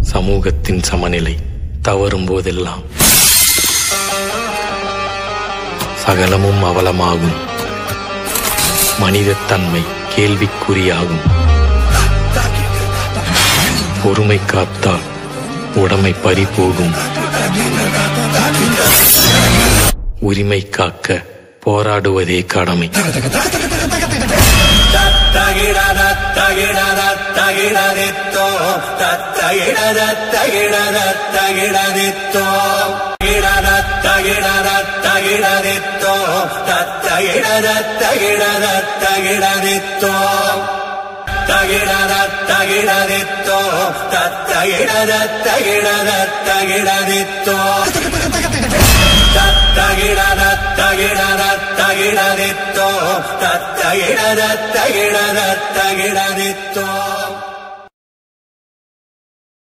சமூகத்தின் சமநிலை தவறும் போதெல்லாம் சகலமும் அவலமாகும் மனிதத்தன்மை கேள்விக்குறியாகும் பொறுமை காத்தால் உடமை பறி போகும் உரிமை காக்க போராடுவதே கடமை தகிடதத்தகிடதத்தகிடதித்தோ தத்தகிடதத்தகிடதத்தகிடதித்தோ தகிடதத்தகிடதத்தகிடதித்தோ தத்தகிடதத்தகிடதத்தகிடதித்தோ தகிடதத்தகிடதித்தோ தத்தகிடதத்தகிடதத்தகிடதித்தோ தத்தகிடதத்தகிடதத்தகிடதித்தோ தத்தகிடதத்தகிடதத்தகிடதித்தோ